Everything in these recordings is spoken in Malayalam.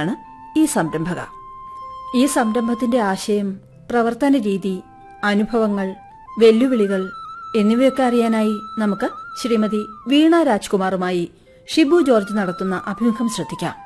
എന്നതാണ് ഈ സംരംഭക ഈ സംരംഭത്തിന്റെ ആശയം പ്രവർത്തന രീതി അനുഭവങ്ങൾ വെല്ലുവിളികൾ എന്നിവയൊക്കെ അറിയാനായി നമുക്ക് ശ്രീമതി വീണ രാജ്കുമാറുമായി ഷിബു ജോർജ് നടത്തുന്ന അഭിമുഖം ശ്രദ്ധിക്കാം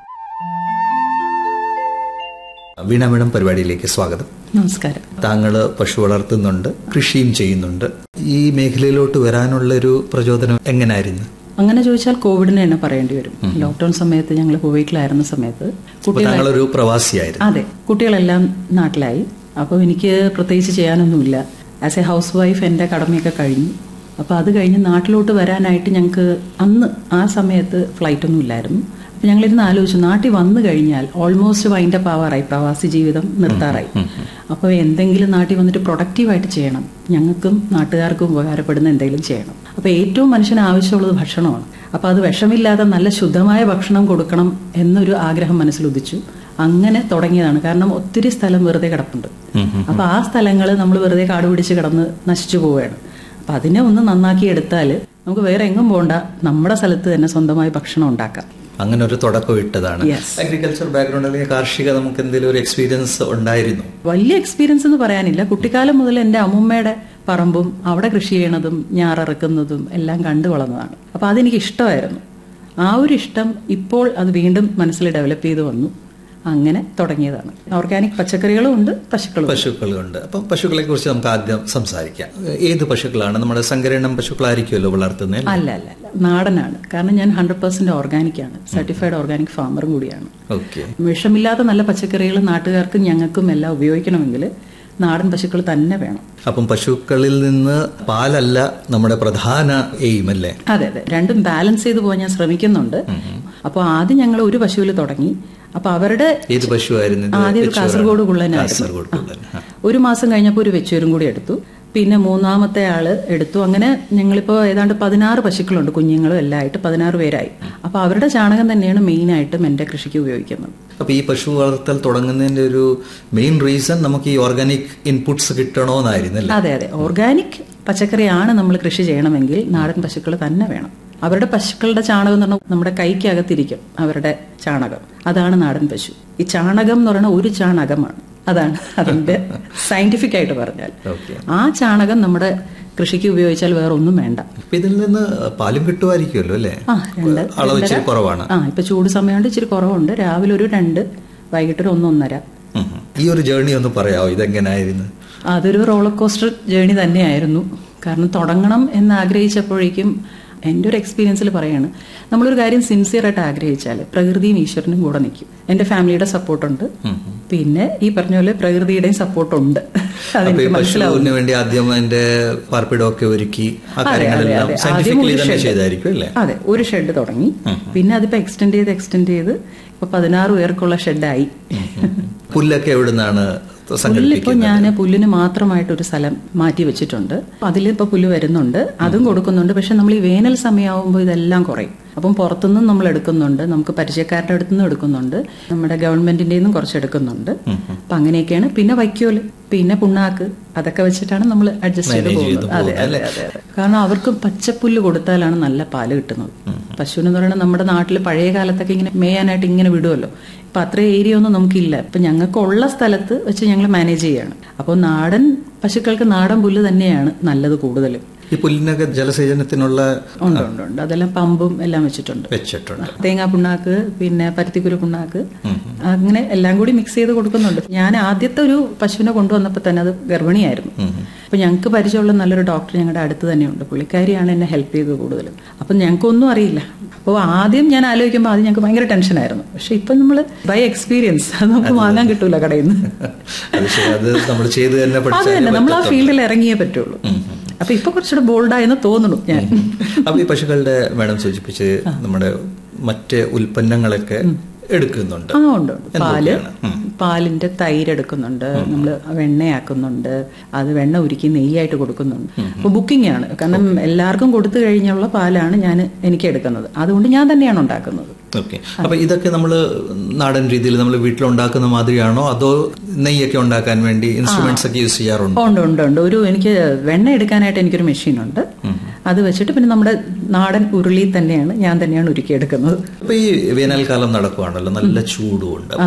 വീണ മേഡം പരിപാടിയിലേക്ക് സ്വാഗതം നമസ്കാരം താങ്കൾ പശു വളർത്തുന്നുണ്ട് കൃഷിയും ചെയ്യുന്നുണ്ട് ഈ മേഖലയിലോട്ട് വരാനുള്ളൊരു പ്രചോദനം എങ്ങനായിരുന്നു അങ്ങനെ ചോദിച്ചാൽ കോവിഡിനെ തന്നെ പറയേണ്ടി വരും ലോക്ക്ഡൌൺ സമയത്ത് ഞങ്ങൾ കുവൈറ്റിലായിരുന്ന സമയത്ത് അപ്പൊ കുട്ടികൾ താങ്കളൊരു പ്രവാസിയായിരുന്നു അതെ കുട്ടികളെല്ലാം നാട്ടിലായി അപ്പോൾ എനിക്ക് പ്രത്യേകിച്ച് ചെയ്യാനൊന്നുമില്ല ആസ് എ ഹൗസ് വൈഫ് എൻ്റെ കടമയൊക്കെ കഴിഞ്ഞു അപ്പോൾ അത് കഴിഞ്ഞ് നാട്ടിലോട്ട് വരാനായിട്ട് ഞങ്ങൾക്ക് അന്ന് ആ സമയത്ത് ഫ്ലൈറ്റ് ഒന്നും ഇല്ലായിരുന്നു അപ്പോൾ ഞങ്ങളിരുന്ന് ആലോചിച്ചു നാട്ടിൽ വന്നു കഴിഞ്ഞാൽ ഓൾമോസ്റ്റ് വൈൻഡപ്പ് ആവാറായി പ്രവാസി ജീവിതം നിർത്താറായി അപ്പോൾ എന്തെങ്കിലും നാട്ടിൽ വന്നിട്ട് പ്രൊഡക്റ്റീവായിട്ട് ചെയ്യണം ഞങ്ങൾക്കും നാട്ടുകാർക്കും ഉപകാരപ്പെടുന്ന എന്തെങ്കിലും ചെയ്യണം അപ്പോൾ ഏറ്റവും മനുഷ്യന് ആവശ്യമുള്ളത് ഭക്ഷണമാണ് അപ്പോൾ അത് വിഷമില്ലാതെ നല്ല ശുദ്ധമായ ഭക്ഷണം കൊടുക്കണം എന്നൊരു ആഗ്രഹം മനസ്സിൽ ഉദിച്ചു അങ്ങനെ തുടങ്ങിയതാണ് കാരണം ഒത്തിരി സ്ഥലം വെറുതെ കിടപ്പുണ്ട് അപ്പൊ ആ സ്ഥലങ്ങൾ നമ്മൾ വെറുതെ കാട് പിടിച്ച് കിടന്ന് നശിച്ചു പോവുകയാണ് അപ്പൊ അതിനെ ഒന്ന് നന്നാക്കി എടുത്താൽ നമുക്ക് വേറെ എങ്ങും പോകണ്ട നമ്മുടെ സ്ഥലത്ത് തന്നെ സ്വന്തമായി ഭക്ഷണം ഉണ്ടാക്കാം അങ്ങനെ ഒരു തുടക്കം ഇട്ടതാണ് Yes. അഗ്രികൾച്ചർ ബാക്ക്ഗ്രൗണ്ട് അല്ലെങ്കിൽ കാർഷിക നമുക്ക് എന്തെങ്കിലും ഒരു എക്സ്പീരിയൻസ് ഉണ്ടായിരുന്നു വലിയ എക്സ്പീരിയൻസ് എന്ന് പറയാനില്ല കുട്ടിക്കാലം മുതൽ എൻ്റെ അമ്മുമ്മയുടെ പറമ്പും അവിടെ കൃഷി ചെയ്യണതും ഞാറിറക്കുന്നതും എല്ലാം കണ്ടു വളർന്നതാണ് അപ്പൊ അതെനിക്ക് ഇഷ്ടമായിരുന്നു ആ ഒരു ഇഷ്ടം ഇപ്പോൾ അത് വീണ്ടും മനസ്സിൽ ഡെവലപ്പ് ചെയ്ത് വന്നു അങ്ങനെ തുടങ്ങിയതാണ് ഓർഗാനിക് പച്ചക്കറികളും ഉണ്ട് പശുക്കളും ഉണ്ട്. പശുക്കളുണ്ട് അപ്പം പശുക്കളെ കുറിച്ച് നമുക്ക് ആദ്യം സംസാരിക്കാം ഏത് പശുക്കളാണ് നമ്മുടെ സങ്കരയിനം പശുക്കളായിരിക്കുമല്ലോ വളർത്തുന്നത് അല്ല അല്ല അല്ല നാടനാണ് കാരണം ഞാൻ ഹൺഡ്രഡ് പെർസെന്റ് ഓർഗാനിക് ആണ് സർട്ടിഫൈഡ് ഓർഗാനിക് ഫാമറും കൂടിയാണ് ഓക്കെ വിഷമില്ലാത്ത നല്ല പച്ചക്കറികൾ നാട്ടുകാർക്കും ഞങ്ങൾക്കും എല്ലാം ഉപയോഗിക്കണമെങ്കിൽ നാടൻ പശുക്കൾ തന്നെ വേണം അപ്പം പശുക്കളിൽ നിന്ന് പാലല്ല നമ്മുടെ പ്രധാന എയിം അല്ലേ അതെ അതെ രണ്ടും ബാലൻസ് ചെയ്ത് പോകാൻ ഞാൻ ശ്രമിക്കുന്നുണ്ട് അപ്പോൾ ആദ്യം ഞങ്ങൾ ഒരു പശുവിൽ തുടങ്ങി അപ്പൊ അവരുടെ ഏത് പശുവായിരുന്നു ഇത്? ആദ്യം ഒരു വെച്ചൂരാണ്. കാസർഗോഡ് കുള്ളനായിരുന്നു കാസർഗോഡ് കുള്ളൻ. ആ. ഒരു മാസം കഴിഞ്ഞപ്പോൾ ഒരു വെച്ചൂരും കൂടി എടുത്തു പിന്നെ മൂന്നാമത്തെ ആള് എടുത്തു അങ്ങനെ ഞങ്ങളിപ്പോ ഏതാണ്ട് പതിനാറ് പശുക്കളുണ്ട് കുഞ്ഞുങ്ങളും എല്ലാം ആയിട്ട് പതിനാറ് പേരായി അപ്പൊ അവരുടെ ചാണകം തന്നെയാണ് മെയിൻ ആയിട്ടും എന്റെ കൃഷിക്ക് ഉപയോഗിക്കുന്നത് അപ്പൊ ഈ പശു വളർത്തൽ തുടങ്ങുന്നതിന്റെ ഒരു മെയിൻ റീസൺ നമുക്ക് ഈ ഓർഗാനിക് ഇൻപുട്സ് കിട്ടണോന്നായിരുന്നു അല്ലേ അതെ അതെ ഓർഗാനിക് പച്ചക്കറിയാണ് നമ്മൾ കൃഷി ചെയ്യണമെങ്കിൽ നാടൻ പശുക്കൾ തന്നെ വേണം അവരുടെ പശുക്കളുടെ ചാണകം എന്ന് പറഞ്ഞാൽ നമ്മുടെ കൈക്കകത്തിരിക്കും അവരുടെ ചാണകം അതാണ് നാടൻ പശു ഈ ചാണകം എന്ന് പറയുന്നത് ഒരു ചാണകമാണ് അതാണ് അതിന്റെ സയന്റിഫിക് ആയിട്ട് പറഞ്ഞാൽ ഓക്കെ ആ ചാണകം നമ്മുടെ കൃഷിക്ക് ഉപയോഗിച്ചാൽ വേറെ ഒന്നും വേണ്ട അപ്പൊ ഇതിൽ നിന്ന് പാലും കിട്ടുമായിരിക്കുമല്ലോ അല്ലേ ആ രണ്ട് അളവ് ഇച്ചിരി കുറവാണ് ആ ഇപ്പൊ ചൂട് സമയമുണ്ട് ഇച്ചിരി കുറവുണ്ട് രാവിലെ ഒരു രണ്ട് വൈകിട്ട് ഒരു ഒന്നൊന്നര ഉം. ഈ ഒരു ജേർണി ഒന്ന് പറയാമോ ഇതെങ്ങനായിരുന്നു അതൊരു റോളർ കോസ്റ്റർ ജേണി തന്നെയായിരുന്നു കാരണം തുടങ്ങണം എന്ന് ആഗ്രഹിച്ചപ്പോഴേക്കും എൻ്റെ ഒരു എക്സ്പീരിയൻസിൽ പറയാണ് നമ്മളൊരു കാര്യം സിൻസിയർ ആയിട്ട് ആഗ്രഹിച്ചാൽ പ്രകൃതിയും ഈശ്വരനും കൂടെ നിൽക്കും എൻ്റെ ഫാമിലിയുടെ സപ്പോർട്ടുണ്ട് പിന്നെ ഈ പറഞ്ഞ പോലെ പ്രകൃതിയുടെയും സപ്പോർട്ടുണ്ട് അപ്പൊ ഈ അതെനിക്ക് മനസ്സിലാവും പശുവിന് വേണ്ടി ആദ്യം അതിന്റെ പാർപ്പിടമൊക്കെ ഒരുക്കി ആ അതെ, അതെ, കാര്യങ്ങളെല്ലാം അതെ. ആദ്യം സയന്റിഫിക്കലി ഒരു തന്നെ shed. ചെയ്തായിരിക്കും അല്ലേ അതെ ഒരു ഷെഡ് തുടങ്ങി പിന്നെ അതിപ്പോ എക്സ്റ്റെൻഡ് ചെയ്ത് എക്സ്റ്റെൻഡ് ചെയ്ത് ഇപ്പൊ പതിനാറ് പേർക്കുള്ള ഷെഡായി പുല്ലൊക്കെ എവിടുന്നാണ് പുല്ലിപ്പോ സംഘടിപ്പിക്കുന്നത് ഞാൻ പുല്ലിന് മാത്രമായിട്ട് ഒരു സ്ഥലം മാറ്റി വെച്ചിട്ടുണ്ട് അതിലിപ്പോ പുല്ല് വരുന്നുണ്ട് അതും കൊടുക്കുന്നുണ്ട് പക്ഷെ നമ്മൾ ഈ വേനൽ സമയമാകുമ്പോൾ ഇതെല്ലാം കുറയും അപ്പം പുറത്തുനിന്നും നമ്മൾ എടുക്കുന്നുണ്ട് നമുക്ക് പരിചയക്കാരുടെ അടുത്തു നിന്നും എടുക്കുന്നുണ്ട് നമ്മുടെ ഗവൺമെന്റിന്റെ നിന്നും കുറച്ച് എടുക്കുന്നുണ്ട് അപ്പൊ അങ്ങനെയൊക്കെയാണ് പിന്നെ വൈക്കോല് പിന്നെ പുണ്ണാക്ക് അതൊക്കെ വെച്ചിട്ടാണ് നമ്മൾ അഡ്ജസ്റ്റ് ചെയ്ത് Manage ചെയ്ത് പോകുന്നത് അതെ പോകുന്നത് അതെ അതെ അതെ കാരണം അവർക്ക് പച്ചപ്പുല്ല് കൊടുത്താലാണ് നല്ല പാല് കിട്ടുന്നത് പശുവിന് എന്ന് പറയുന്നത് നമ്മുടെ നാട്ടിൽ പഴയ കാലത്തൊക്കെ ഇങ്ങനെ മേയാനായിട്ട് ഇങ്ങനെ വിടുമല്ലോ ഇപ്പൊ അത്ര ഏരിയ ഒന്നും നമുക്കില്ല ഇപ്പൊ ഞങ്ങൾക്ക് ഉള്ള സ്ഥലത്ത് വെച്ച് ഞങ്ങൾ മാനേജ് ചെയ്യാണ് അപ്പോൾ നാടൻ പശുക്കൾക്ക് നാടൻ പുല്ല് തന്നെയാണ് നല്ലത് കൂടുതലും ഈ പുല്ലിനൊക്കെ ജലസേചനത്തിനുള്ള ഉണ്ട് ഉണ്ട് ഉണ്ട് അതെല്ലാം പമ്പും എല്ലാം വെച്ചിട്ടുണ്ട് വെച്ചിട്ടുണ്ട് തേങ്ങാ പുണ്ണാക്ക് പിന്നെ പരുത്തിക്കുരു പുണ്ണാക്ക് അങ്ങനെ എല്ലാം കൂടി മിക്സ് ചെയ്ത് കൊടുക്കുന്നുണ്ട് ഞാൻ ആദ്യത്തെ ഒരു പശുവിനെ കൊണ്ടുവന്നപ്പോൾ തന്നെ അത് ഗർഭിണിയായിരുന്നു അപ്പൊ ഞങ്ങൾക്ക് പരിചയമുള്ള നല്ലൊരു ഡോക്ടർ ഞങ്ങളുടെ അടുത്ത് തന്നെയുണ്ട് പുള്ളിക്കാരിയാണ് എന്നെ ഹെൽപ്പ് ചെയ്തത് കൂടുതലും അപ്പൊ ഞങ്ങൾക്കൊന്നും അറിയില്ല അപ്പോൾ ആദ്യം ഞാൻ ആലോചിക്കുമ്പോൾ ആദ്യം ഞങ്ങൾക്ക് ഭയങ്കര ടെൻഷനായിരുന്നു പക്ഷെ ഇപ്പൊ നമ്മൾ ബൈ എക്സ്പീരിയൻസ് അത് നമുക്ക് വാങ്ങാൻ കിട്ടൂല കടയിൽ നിന്ന് അത് ശരി അത് നമ്മൾ ചെയ്ത് തന്നെ അത് പഠിച്ചാലേ തന്നെ നമ്മൾ ആ പറ്റത്തുള്ളൂ. ഫീൽഡിൽ ഇറങ്ങിയേ പറ്റുള്ളൂ അപ്പൊ ഇപ്പൊ കുറച്ചുകൂടെ ബോൾഡായെന്ന് തോന്നുന്നു ഞാൻ അപ്പൊ ഈ പശുക്കളുടെ മാഡം സൂചിപ്പിച്ച് നമ്മുടെ മറ്റ് ഉൽപ്പന്നങ്ങളൊക്കെ എടുക്കുന്നുണ്ട് ആ ഉണ്ട് ഉണ്ട് പാല് എന്തൊക്കെയാണ്? ഉം. പാലിന്റെ തൈര് എടുക്കുന്നുണ്ട് നമ്മൾ വെണ്ണയാക്കുന്നുണ്ട് അത് വെണ്ണ ഉരുക്കി നെയ്യായിട്ട് കൊടുക്കുന്നുണ്ട് അപ്പൊ ബുക്കിംഗ് ആണ് കാരണം എല്ലാവർക്കും കൊടുത്തു കഴിഞ്ഞുള്ള പാലാണ് ഞാൻ എനിക്ക് എടുക്കുന്നത് അതുകൊണ്ട് ഞാൻ തന്നെയാണ് ഉണ്ടാക്കുന്നത് ഓക്കെ അപ്പൊ ഇതൊക്കെ നമ്മൾ നാടൻ രീതിയിൽ നമ്മൾ വീട്ടിലുണ്ടാക്കുന്ന മാതിരിയാണോ അതോ നെയ്യൊക്കെ ഉണ്ടാക്കാൻ വേണ്ടി ഇൻസ്ട്രുമെന്റ്സ് ഒക്കെ യൂസ് ചെയ്യാറുണ്ടോ ഉണ്ട് ഉണ്ട് ഉണ്ട് ഒരു എനിക്ക് വെണ്ണ എടുക്കാനായിട്ട് എനിക്കൊരു മെഷീൻ ഉണ്ട് അത് വെച്ചിട്ട് പിന്നെ നമ്മുടെ നാടൻ ഉരുളി തന്നെയാണ് ഞാൻ തന്നെയാണ് ഉരുക്കിയെടുക്കുന്നത് അപ്പൊ ഈ വേനൽക്കാലം നടക്കുവാണല്ലോ നല്ല ചൂടുമുണ്ട്